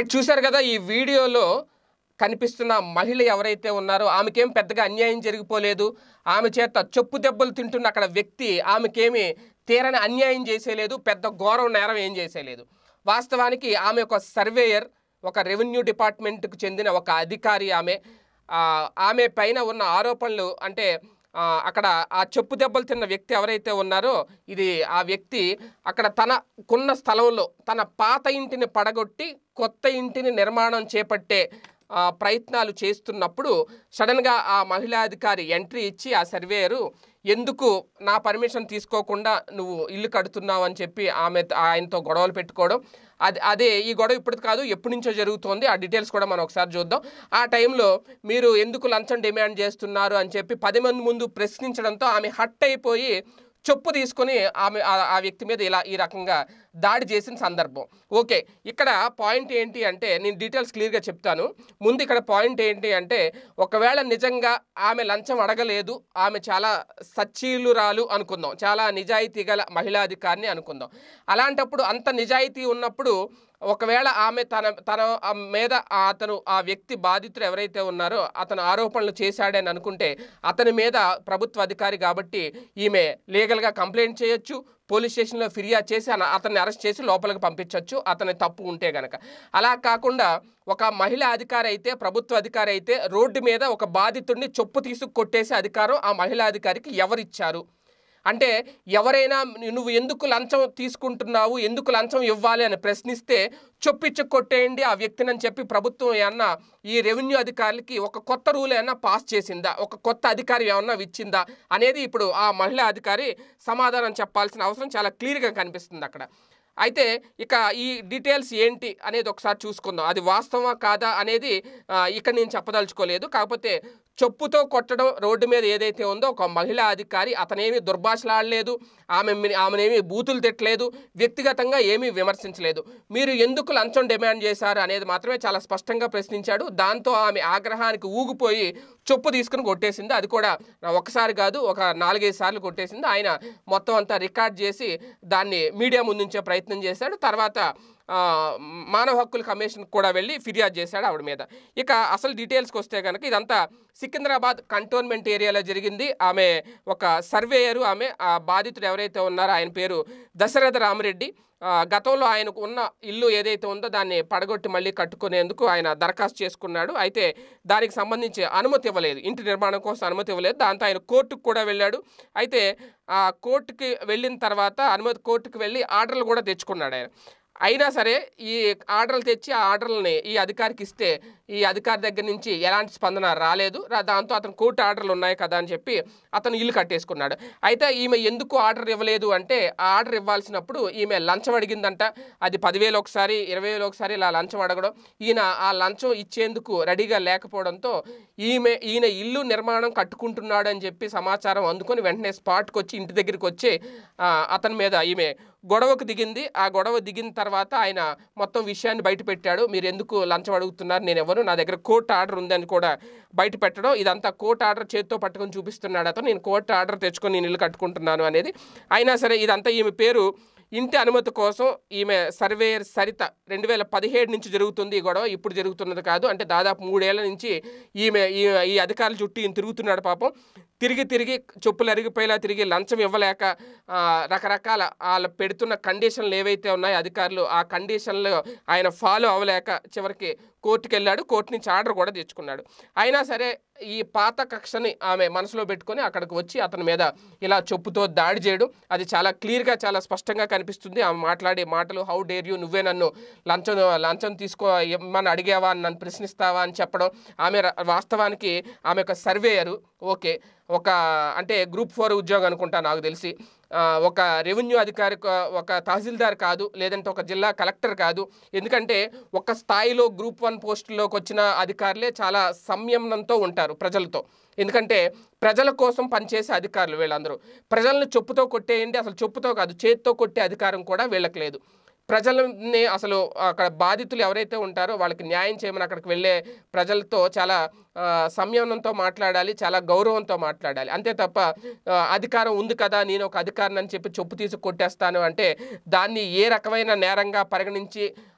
మీరు చూశారు కదా ఈ వీడియోలో కనిపిస్తున్న మహిళ ఎవరైతే ఉన్నారో ఆమెకేం పెద్దగా అన్యాయం జరిగిపోలేదు ఆమె చేత చెప్పు దెబ్బలు తింటున్న అక్కడ వ్యక్తి ఆమెకేమి తీరని అన్యాయం చేసేలేదు పెద్ద ఘోరం నేరం ఏం చేసేలేదు వాస్తవానికి ఆమె ఒక సర్వేయర్ ఒక రెవెన్యూ డిపార్ట్మెంట్కు చెందిన ఒక అధికారి ఆమె ఆ, ఆమె పైన ఉన్న ఆరోపణలు అంటే ఆ, అక్కడ ఆ చెప్పు దెబ్బలు తిన్న వ్యక్తి ఎవరైతే ఉన్నారో ఇది ఆ వ్యక్తి అక్కడ తనకున్న స్థలంలో తన పాత ఇంటిని పడగొట్టి కొత్త ఇంటిని నిర్మాణం చేపట్టే ఆ, ప్రయత్నాలు చేస్తున్నప్పుడు సడన్గా ఆ మహిళా అధికారి ఎంట్రీ ఇచ్చి ఆ సర్వేయరు ఎందుకు నా పర్మిషన్ తీసుకోకుండా నువ్వు ఇల్లు కడుతున్నావు అని చెప్పి ఆమె ఆయనతో గొడవలు పెట్టుకోవడం అది అదే ఈ గొడవ ఇప్పుడు కాదు ఎప్పటి నుంచో జరుగుతోంది ఆ డీటెయిల్స్ కూడా మనం ఒకసారి చూద్దాం ఆ టైంలో మీరు ఎందుకు లంచం డిమాండ్ చేస్తున్నారు అని చెప్పి పది మంది ముందు ప్రశ్నించడంతో ఆమె హట్ అయిపోయి చెప్పు తీసుకొని ఆమె ఆ- ఆ వ్యక్తి మీద ఇలా ఈ రకంగా దాడి చేసిన సందర్భం ఓకే ఇక్కడ పాయింట్ ఏంటి అంటే నేను డీటెయిల్స్ క్లియర్గా చెప్తాను ముందు ఇక్కడ పాయింట్ ఏంటి అంటే ఒకవేళ నిజంగా ఆమె లంచం అడగలేదు ఆమె చాలా సచ్చీలురాలు అనుకుందాం చాలా నిజాయితీ గల మహిళా అధికారిని అనుకుందాం అలాంటప్పుడు అంత నిజాయితీ ఉన్నప్పుడు ఒకవేళ ఆమె తన తన ఆ మీద ఆ అతను ఆ వ్యక్తి బాధితుడు ఎవరైతే ఉన్నారో అతను ఆరోపణలు చేశాడని అనుకుంటే అతని మీద ప్రభుత్వ అధికారి కాబట్టి ఈమె లీగల్గా కంప్లైంట్ చేయొచ్చు పోలీస్ స్టేషన్లో ఫిర్యాదు చేసి అన- అతన్ని అరెస్ట్ చేసి లోపలికి పంపించవచ్చు అతని తప్పు ఉంటే గనక అలా కాకుండా ఒక మహిళా అధికారి అయితే ప్రభుత్వ అధికారి అయితే రోడ్డు మీద ఒక బాధితుడిని చొప్పు తీసుకు కొట్టేసే అధికారం ఆ మహిళా అధికారికి ఎవరిచ్చారు అంటే ఎవరైనా నువ్వు ఎందుకు లంచం తీసుకుంటున్నావు ఎందుకు లంచం ఇవ్వాలి అని ప్రశ్నిస్తే చొప్పిచ్చు కొట్టేయండి ఆ వ్యక్తిని అని చెప్పి ప్రభుత్వం ఏమన్నా ఈ రెవెన్యూ అధికారులకి ఒక కొత్త రూల్ ఏమన్నా పాస్ చేసిందా ఒక కొత్త అధికారి ఏమన్నా ఇచ్చిందా అనేది ఇప్పుడు ఆ మహిళా అధికారి సమాధానం చెప్పాల్సిన అవసరం చాలా క్లియర్గా కనిపిస్తుంది అక్కడ అయితే ఇక ఈ డీటెయిల్స్ ఏంటి అనేది ఒకసారి చూసుకుందాం అది వాస్తవమా కాదా అనేది ఆ, ఇక్కడ నేను చెప్పదలుచుకోలేదు కాకపోతే చెప్పుతో కొట్టడం రోడ్డు మీద ఏదైతే ఉందో ఒక మహిళా అధికారి అతనేమి దుర్భాషలాడలేదు ఆమె మీ- ఆమెనేమి బూతులు తిట్టలేదు వ్యక్తిగతంగా ఏమీ విమర్శించలేదు మీరు ఎందుకు లంచం డిమాండ్ చేశారు అనేది మాత్రమే చాలా స్పష్టంగా ప్రశ్నించాడు దాంతో ఆమె ఆగ్రహానికి ఊగిపోయి చొప్పు తీసుకుని కొట్టేసింది అది కూడా ఒకసారి కాదు ఒక నాలుగైదు సార్లు కొట్టేసింది ఆయన మొత్తం అంతా రికార్డ్ చేసి దాన్ని మీడియా ముందుంచే ప్రయత్నం చేశాడు తర్వాత ఆ, మానవ హక్కుల కమిషన్ కూడా వెళ్ళి ఫిర్యాదు చేశాడు ఆవిడ మీద ఇక అసలు డీటెయిల్స్కి వస్తే కనుక ఇదంతా సికింద్రాబాద్ కంటోన్మెంట్ ఏరియాలో జరిగింది ఆమె ఒక సర్వేయరు ఆమె ఆ బాధితుడు ఎవరైతే ఉన్నారో ఆయన పేరు దశరథ రామరెడ్డి ఆ, గతంలో ఆయనకు ఉన్న ఇల్లు ఏదైతే ఉందో దాన్ని పడగొట్టి మళ్ళీ కట్టుకునేందుకు ఆయన దరఖాస్తు చేసుకున్నాడు అయితే దానికి సంబంధించి అనుమతి ఇవ్వలేదు ఇంటి నిర్మాణం కోసం అనుమతి ఇవ్వలేదు దాంతో ఆయన కోర్టుకు కూడా వెళ్ళాడు అయితే ఆ కోర్టుకి వెళ్ళిన తర్వాత అనుమతి కోర్టుకు వెళ్ళి ఆర్డర్లు కూడా తెచ్చుకున్నాడు ఆయన అయినా సరే ఈ ఆర్డర్లు తెచ్చి ఆ ఆర్డర్లని ఈ అధికారికి ఇస్తే ఈ అధికారి దగ్గర నుంచి ఎలాంటి స్పందన రాలేదు రా- దాంతో అతను కోర్టు ఆర్డర్లు ఉన్నాయి కదా అని చెప్పి అతను ఇల్లు కట్టేసుకున్నాడు అయితే ఈమె ఎందుకు ఆర్డర్ ఇవ్వలేదు అంటే ఆ ఆర్డర్ ఇవ్వాల్సినప్పుడు ఈమె లంచం అడిగిందంట అది పదివేలు ఒకసారి ఇరవై వేలు ఒకసారి ఇలా లంచం అడగడం ఈయన ఆ లంచం ఇచ్చేందుకు రెడీగా లేకపోవడంతో ఈమె ఈయన ఇల్లు నిర్మాణం కట్టుకుంటున్నాడు అని చెప్పి సమాచారం అందుకొని వెంటనే స్పాట్కి వచ్చి ఇంటి దగ్గరికి వచ్చి ఆ, అతని మీద ఈమె గొడవకు దిగింది ఆ గొడవ దిగిన తర్వాత ఆయన మొత్తం విషయాన్ని బయట పెట్టాడు మీరు ఎందుకు లంచం అడుగుతున్నారు నేను ఎవరు నా దగ్గర కోర్టు ఆర్డర్ ఉందని కూడా బయట పెట్టడం ఇదంతా కోర్టు ఆర్డర్ చేత్తో పట్టుకొని చూపిస్తున్నాడు అతను నేను కోర్టు ఆర్డర్ తెచ్చుకొని నేను ఇల్లు కట్టుకుంటున్నాను అనేది అయినా సరే ఇదంతా ఈమె పేరు ఇంటి అనుమతి కోసం ఈమె సర్వేయర్ సరిత రెండు వేల పదిహేడు నుంచి జరుగుతుంది ఈ గొడవ ఇప్పుడు జరుగుతున్నది కాదు అంటే దాదాపు మూడేళ్ల నుంచి ఈమె ఈ ఈ అధికారుల చుట్టూ ఈయన తిరుగుతున్నాడు పాపం తిరిగి తిరిగి చెప్పులు అరిగిపోయేలా తిరిగి లంచం ఇవ్వలేక ఆ, రకరకాల వాళ్ళు పెడుతున్న కండిషన్లు ఏవైతే ఉన్నాయో అధికారులు ఆ కండిషన్లు ఆయన ఫాలో అవ్వలేక చివరికి కోర్టుకు వెళ్ళాడు కోర్టు నుంచి ఆర్డర్ కూడా తెచ్చుకున్నాడు అయినా సరే ఈ పాత కక్షని ఆమె మనసులో పెట్టుకొని అక్కడికి వచ్చి అతని మీద ఇలా చెప్పుతో దాడి చేయడం అది చాలా క్లియర్గా చాలా స్పష్టంగా కనిపిస్తుంది ఆమె మాట్లాడే మాటలు హౌ డేర్ యూ నువ్వే నన్ను లంచం లంచం తీసుకో ఇమ్మని అడిగావా అని నన్ను ప్రశ్నిస్తావా అని చెప్పడం ఆమె ర- వాస్తవానికి ఆమె ఒక సర్వేయరు ఓకే ఒక అంటే గ్రూప్ ఫోర్ ఉద్యోగం అనుకుంటా నాకు తెలిసి ఆ, ఒక రెవెన్యూ అధికారి క- ఒక తహసీల్దార్ కాదు లేదంటే ఒక జిల్లా కలెక్టర్ కాదు ఎందుకంటే ఒక స్థాయిలో గ్రూప్ వన్ పోస్టుల్లోకి వచ్చిన అధికారులే చాలా సంయమనంతో ఉంటారు ప్రజలతో ఎందుకంటే ప్రజల కోసం పనిచేసే అధికారులు వీళ్ళందరూ ప్రజలను చెప్పుతో కొట్టేయండి అసలు చెప్పుతో కాదు చేత్తో కొట్టే అధికారం కూడా వీళ్ళకి లేదు ప్రజలని అసలు అక్కడ బాధితులు ఎవరైతే ఉంటారో వాళ్ళకి న్యాయం చేయమని అక్కడికి వెళ్ళే ప్రజలతో చాలా ఆ, సంయమనంతో మాట్లాడాలి చాలా గౌరవంతో మాట్లాడాలి అంతే తప్ప ఆ, అధికారం ఉంది కదా నేను ఒక అధికారిని అని చెప్పి చెప్పు తీసి కొట్టేస్తాను అంటే దాన్ని ఏ రకమైన నేరంగా పరిగణించి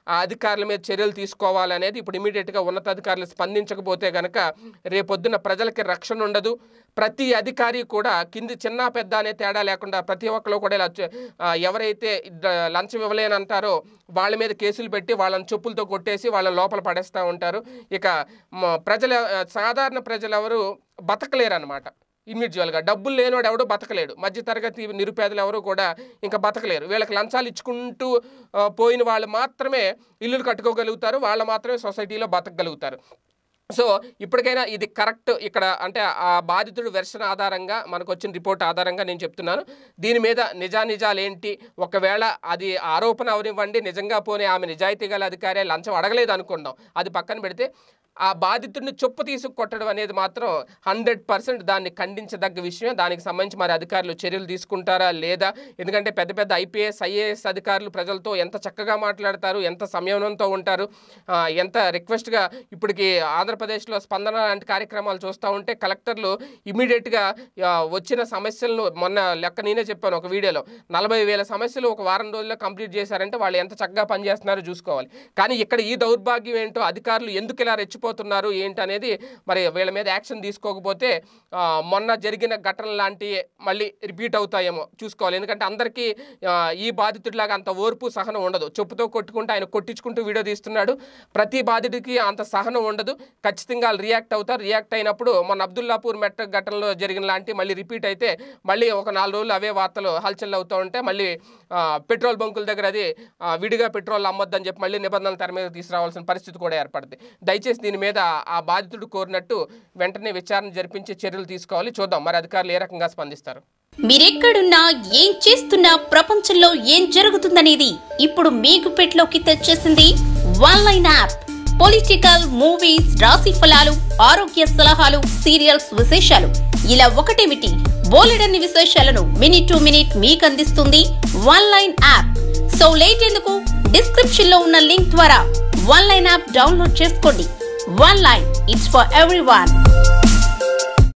ఆ అధికారుల మీద చర్యలు తీసుకోవాలనేది ఇప్పుడు ఇమీడియట్గా ఉన్నతాధికారులు స్పందించకపోతే కనుక రేపొద్దున ప్రజలకి రక్షణ ఉండదు ప్రతి అధికారి కూడా కింది చిన్న పెద్ద అనే తేడా లేకుండా ప్రతి ఒక్కరు కూడా ఇలా చ- ఆ, ఎవరైతే ద- లంచం ఇవ్వలేనంటారో వాళ్ళ మీద కేసులు పెట్టి వాళ్ళని చెప్పులతో కొట్టేసి వాళ్ళని లోపల పడేస్తూ ఉంటారు ఇక మ- ప్రజల ఆ, సాధారణ ప్రజలు ఎవరు బతకలేరు అనమాట ఇండివిజువల్గా డబ్బులు లేనివాడు ఎవడో బతకలేడు మధ్యతరగతి నిరుపేదలు ఎవరు కూడా ఇంకా బతకలేరు వీళ్ళకి లంచాలు ఇచ్చుకుంటూ ఆ, పోయిన వాళ్ళు మాత్రమే ఇల్లులు కట్టుకోగలుగుతారు వాళ్ళు మాత్రమే సొసైటీలో బతకగలుగుతారు సో ఇప్పటికైనా ఇది కరెక్ట్ ఇక్కడ అంటే ఆ బాధితుడు వెర్షన్ ఆధారంగా మనకు వచ్చిన రిపోర్ట్ ఆధారంగా నేను చెప్తున్నాను దీని మీద నిజానిజాలు ఏంటి ఒకవేళ అది ఆరోపణ అవనివ్వండి నిజంగా పోనీ ఆమె నిజాయితీ గల అధికారే లంచం అడగలేదు అనుకుందాం అది పక్కన పెడితే ఆ బాధితుడిని చొప్పు తీసుకు కొట్టడం అనేది మాత్రం హండ్రెడ్ పర్సెంట్ దాన్ని ఖండించదగ్గ విషయం దానికి సంబంధించి మరి అధికారులు చర్యలు తీసుకుంటారా లేదా ఎందుకంటే పెద్ద పెద్ద ఐపీఎస్ ఐఏఎస్ అధికారులు ప్రజలతో ఎంత చక్కగా మాట్లాడతారు ఎంత సంయమనంతో ఉంటారు ఆ, ఎంత రిక్వెస్ట్గా ఇప్పటికి ఆంధ్రప్రదేశ్లో స్పందన లాంటి కార్యక్రమాలు చూస్తూ ఉంటే కలెక్టర్లు ఇమీడియట్గా వచ్చిన సమస్యలను మొన్న లెక్క నేనే చెప్పాను ఒక వీడియోలో నలభై వేల సమస్యలు ఒక వారం రోజుల్లో కంప్లీట్ చేశారంటే వాళ్ళు ఎంత చక్కగా పనిచేస్తున్నారో చూసుకోవాలి కానీ ఇక్కడ ఈ దౌర్భాగ్యం ఏంటో అధికారులు ఎందుకు ఇలా రెచ్చిపోతున్నారు ఏంటి అనేది మరి వీళ్ళ మీద యాక్షన్ తీసుకోకపోతే ఆ, మొన్న జరిగిన ఘటన లాంటివి మళ్ళీ రిపీట్ అవుతాయేమో చూసుకోవాలి ఎందుకంటే అందరికీ ఆ, ఈ బాధితుడిలాగా అంత ఓర్పు సహనం ఉండదు చెప్పుతో కొట్టుకుంటూ ఆయన కొట్టించుకుంటూ వీడియో తీస్తున్నాడు ప్రతి బాధితుడికి అంత సహనం ఉండదు ఖచ్చితంగా వాళ్ళు రియాక్ట్ అవుతారు రియాక్ట్ అయినప్పుడు మొన్న అబ్దుల్లాపూర్ మెట్ట ఘటనలో జరిగిన లాంటి మళ్ళీ రిపీట్ అయితే మళ్ళీ ఒక నాలుగు రోజులు అవే వార్తలు హల్చల్ అవుతూ ఉంటే మళ్ళీ ఆ, పెట్రోల్ బంకుల దగ్గర అది ఆ, విడిగా పెట్రోల్ అమ్మొద్దని చెప్పి మళ్ళీ నిబంధనలు తెర మీద తీసుకురావాల్సిన పరిస్థితి కూడా ఏర్పడుతుంది దయచేసి దీని మీద ఆ బాధితుడు కోరినట్టు వెంటనే విచారణ జరిపించి చర్యలు తీసుకోవాలి చూద్దాం మరి అధికారులు ఏ రకంగా స్పందిస్తారు మీరెక్కడున్నా ఏం చేస్తున్నా ప్రపంచంలో ఏం జరుగుతుందనేది ఇప్పుడు మీకు పెట్లోకి తెచ్చేసింది one line app political movies రాశి ఫలాలు ఆరోగ్య సలహాలు సీరియల్స్ విశేషాలు ఇలా ఒకటేమిటి బోలెడన్ని విశేషాలను మినిట్ టు మినిట్ మీకు అందిస్తుంది one line app so late ఎందుకు డిస్క్రిప్షన్ లో ఉన్న లింక్ ద్వారా వన్ లైన్ యాప్ డౌన్లోడ్ చేసుకోండి one line it's for every